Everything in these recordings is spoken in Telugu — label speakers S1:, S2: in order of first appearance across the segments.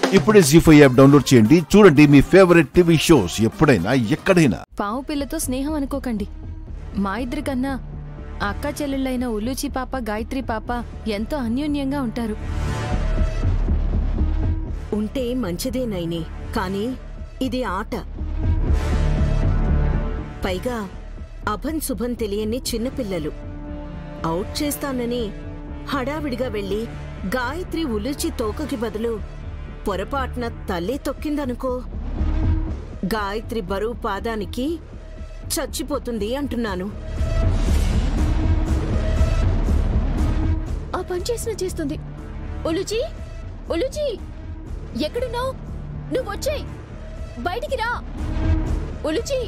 S1: ఇప్పుడే జీ ఫైవ్ యాప్ డౌన్లోడ్ చేయండి చూడండి మీ ఫేవరెట్ టీవీ షోస్ ఎప్పుడైనా ఎక్కడైనా
S2: పావు పిల్లతో స్నేహం అనుకోకండి మా ఇద్దరి కన్నా అక్క చెల్లెళ్ళైన ఉలూచి పాప గాయత్రి పాప ఎంతో అన్యోన్యంగా ఉంటారు
S3: ఉంటే మంచిదే నైని కానీ ఇది ఆట పైగా అభన్ శుభన్ తెలియని చిన్నపిల్లలు అవుట్ చేస్తానని హడావిడిగా వెళ్ళి గాయత్రి ఉలుచి తోకకి బదులు పొరపాటున తల్లి తొక్కిందనుకో గాయత్రి బరువు పాదానికి చచ్చిపోతుంది అంటున్నాను
S4: ఆ పని చేసిన చేస్తుంది ఒలుచి ఒలుచి ఎక్కడున్నావు నువ్వు వచ్చేయ్ బయటికి రా ఒలుచి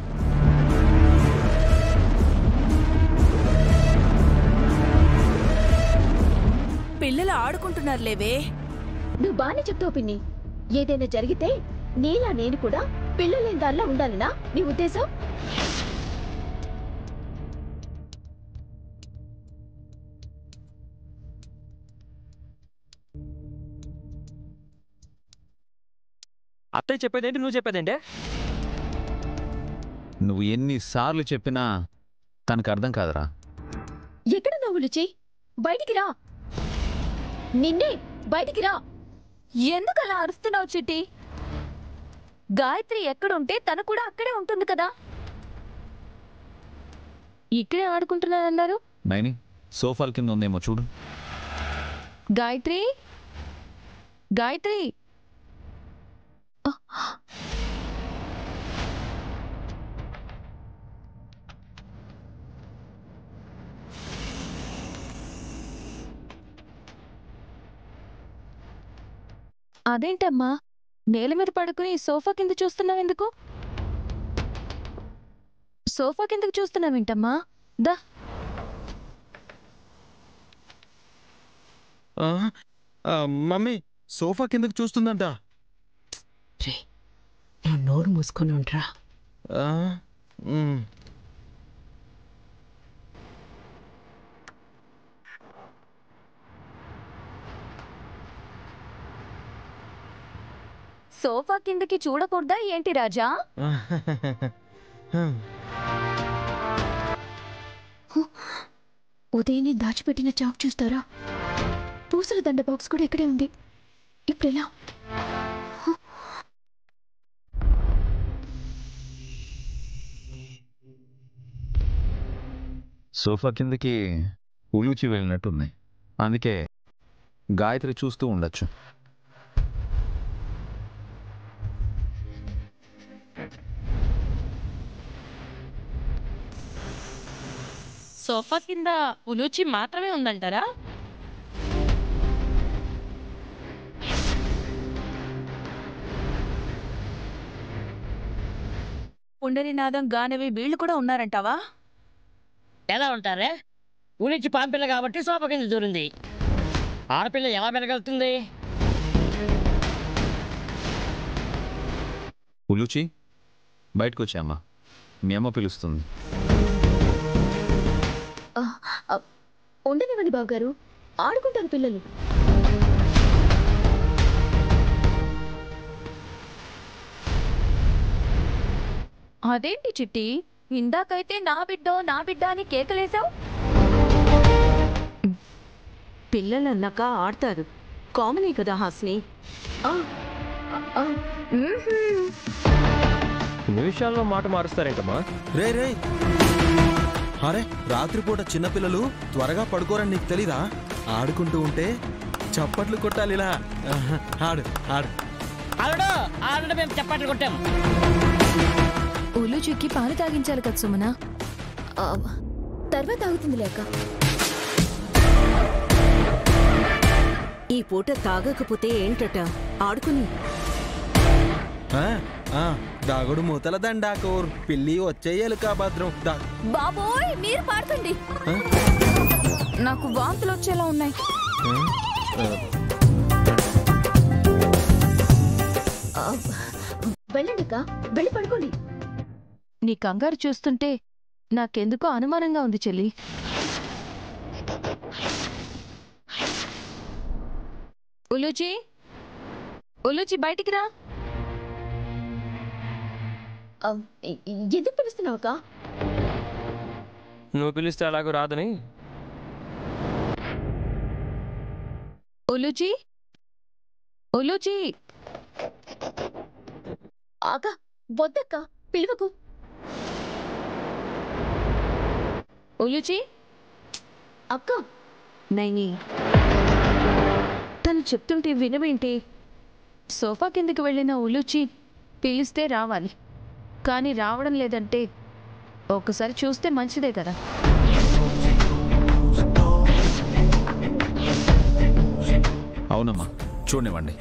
S5: పిల్లలు ఆడుకుంటున్నారు లేవే
S4: నువ్వు బానే చెప్తావు పిన్ని ఏదైనా జరిగితే నీలా నేను కూడా పిల్లలేని దానిలా ఉండాలనా నీ ఉద్దేశం
S6: అత్తయ్య చెప్పేదేంటి నువ్వు చెప్పేదేంటే
S7: నువ్వు ఎన్నిసార్లు చెప్పినా తనకు అర్థం కాదురా
S4: ఎక్కడున్నావు ఒలుచి బయటికి రా నిన్నే బయటికి రా
S2: ఎందుకు అలా అరుస్తున్నావు చిట్టి గాయత్రి ఎక్కడుంటే తను కూడా అక్కడే ఉంటుంది కదా ఇక్కడే ఆడుకుంటున్నానన్నారు
S7: నైని సోఫాల కింద ఉందేమో చూడు
S2: గాయత్రి గాయత్రి అదేంటమ్మా నేల మీద పడుకుని సోఫా కింద చూస్తున్నావు ఎందుకు సోఫా కిందకు చూస్తున్నావేంటమ్మా దా
S8: ఆ, ఆ, మమ్మీ సోఫా కిందకు చూస్తుందంట
S3: రే నువ్వు నోరు మూసుకొని ఉండరా
S8: ఆ, ఉమ్.
S2: సోఫా కిందకి చూడకూడదా ఏంటి రాజా
S4: ఉదయనే దాచిపెట్టిన చాక్ చూస్తారా పూసల దండ బాక్స్ కూడా ఇక్కడే ఉంది ఇప్పుడు ఎలా
S7: సోఫా కిందకి ఉలూచి వెళ్ళినట్టుంది అందుకే గాయత్రి చూస్తూ ఉండొచ్చు
S5: సోఫా కింద ఉలూచి మాత్రమే ఉందంటారా పుండరినాదం గానవి వీళ్ళు కూడా ఉన్నారంటావా
S9: ఎలా ఉంటారే ఊరించి పాంపిల్ల కాబట్టి సోఫా కింద దూరింది ఆడపిల్ల ఎలా పెరగలుగుతుంది
S7: ఉలూచి బయటకు వచ్చామ్మా మీ అమ్మ పిలుస్తుంది
S4: ఆ, ఆ, ఉండనివ్వండి బాబు గారు ఆడుకుంటారు పిల్లలు
S2: అదేంటి చిట్టి ఇందాకైతే నా బిడ్డో నా బిడ్డ అని కేకలేసావు
S3: పిల్లలన్నాక ఆడతారు కామనే కదా హాస్ని
S4: ఆ, ఆ, మ్మ్హ్మ్.
S6: నిమిషాల్లో మాట మారుస్తారేంటమ్మా
S8: రే రే అరే రాత్రిపూట చిన్నపిల్లలు త్వరగా పడుకోరని నీకు తెలీదా ఆడుకుంటూ ఉంటే చప్పట్లు కొట్టాలి ఇలా ఆహా, ఆడు ఆడు
S9: ఆడడు ఆడడు మేము చప్పట్లు కొట్టాం
S2: ఉలుచుకి పాలు తాగించాలి కదా సుమన
S4: ఆ, తర్వాత అవుతుంది లేక
S3: ఈ పూట తాగకపోతే ఏంటట ఆడుకుని
S8: ఆ, ఆ, దాగుడు మూతల దండాకోర్ పిల్లి వచ్చేయాలి భద్రం దా
S2: బాబోయ్ మీరు పాడుతుంది నాకు వాంతులు వచ్చేలా ఉన్నాయి
S4: ఆ, వెళ్ళండి అక్క వెళ్ళి పడుకోండి
S2: నీ కంగారు చూస్తుంటే నాకెందుకో అనుమానంగా ఉంది చెల్లి ఉలుచి ఉలుచి బయటికి రా
S4: ఆ, ఎ- ఎందుకు పిలుస్తున్నావు అక్క
S6: నువ్వు పిలిస్తే అలాగూ రాదని
S2: ఉలుచి ఉలుచి
S4: అక్క వద్దక్క పిలువకు
S2: ఉలుచి
S4: అక్క
S2: నైని తను చెప్తుంటే వినవేంటి సోఫా కిందకి వెళ్ళిన ఉలుచి పిలిస్తే రావాలి కానీ రావడం లేదంటే ఒకసారి చూస్తే మంచిదే కదా
S7: అవునమ్మా చూడనివ్వండి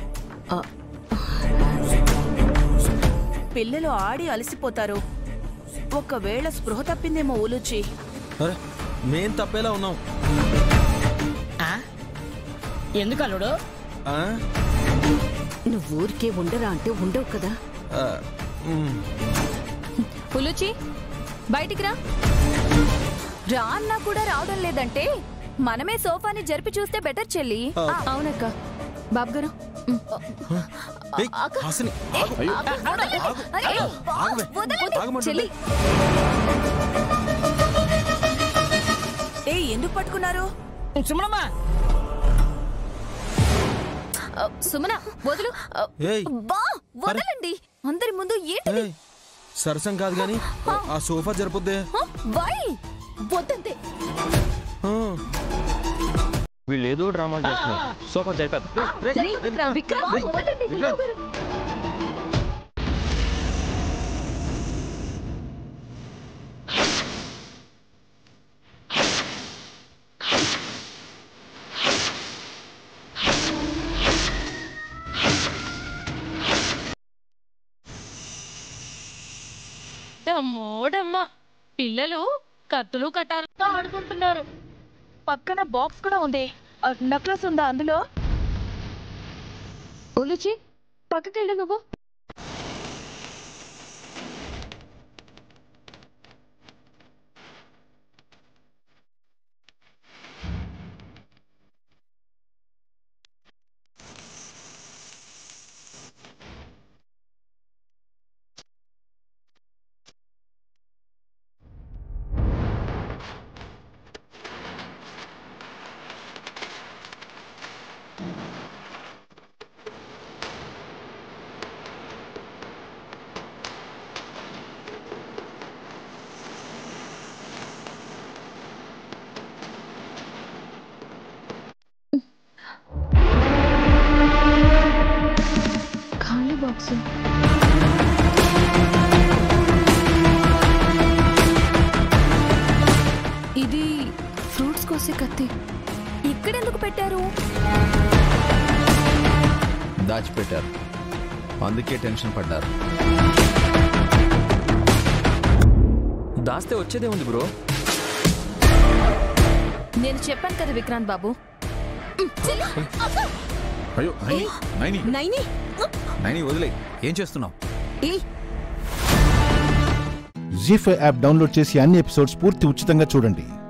S5: పిల్లలు ఆడి అలసిపోతారు ఒకవేళ స్పృహ తప్పిందేమో ఊలుచి
S8: అరే మేం తప్పేలా ఉన్నాం
S9: ఆ? ఎందుకు అల్లుడు
S8: ఆ?
S3: నువ్వు ఊరికే ఉండరా అంటే ఉండవు కదా
S8: ఆ, మ్.
S2: ఉలుచి బయటికి రా
S10: రా అన్నా కూడా రావడం లేదంటే మనమే సోఫాని జరిపి చూస్తే బెటర్ చెల్లి
S8: ఆ.
S2: అవునక్క బాబు గారు
S8: ఏయ్, హాసిని, ఆగు. ఆగు.
S10: అయ్యో,
S8: ఆగవే.
S10: వదలండి.
S8: ఆగమంటుంటే.
S2: చెల్లి
S5: ఏ ఎందుకు పట్టుకున్నారు
S9: సుమనమ్మా
S2: ఆ, సుమన వదులు ఆ,
S8: ఏయ్
S10: బా వదలండి అందరి ముందు ఏంటి
S8: ఏయ్ సరసం కాదు గాని ఆ సోఫా జరపొద్దే
S10: వై
S4: వద్దంతే
S8: ఆ,
S6: వీళ్ళు ఏదో డ్రామాలు చేస్తున్నారు సోఫా జరిపేద్దాం
S2: విక్రమ్
S4: వద్దండి
S8: విక్రాంత్.
S5: మోడమ్మ పిల్లలు కత్తులు కట్టాలతో ఆడుకుంటున్నారు పక్కన బాక్స్ కూడా ఉంది నెక్లెస్ ఉందా అందులో
S2: ఉలుచి పక్కకెళ్ళు నువ్వు ఖాళీ బాక్స్ ఇది ఫ్రూట్స్ కోసే కత్తి
S10: ఇక్కడెందుకు పెట్టారు
S7: దాచిపెట్టారు అందుకే టెన్షన్ పడ్డారు
S6: దాస్తే వచ్చేదే ఉంది బ్రో
S2: నేను చెప్పాను కదా విక్రాంత్ బాబు
S7: అయ్యో నైని నైని
S3: నైని
S7: నైని వదిలే ఏం చేస్తున్నావు
S3: ఏ
S1: జీ ఫైవ్ యాప్ డౌన్లోడ్ చేసి అన్ని ఎపిసోడ్స్ పూర్తి ఉచితంగా చూడండి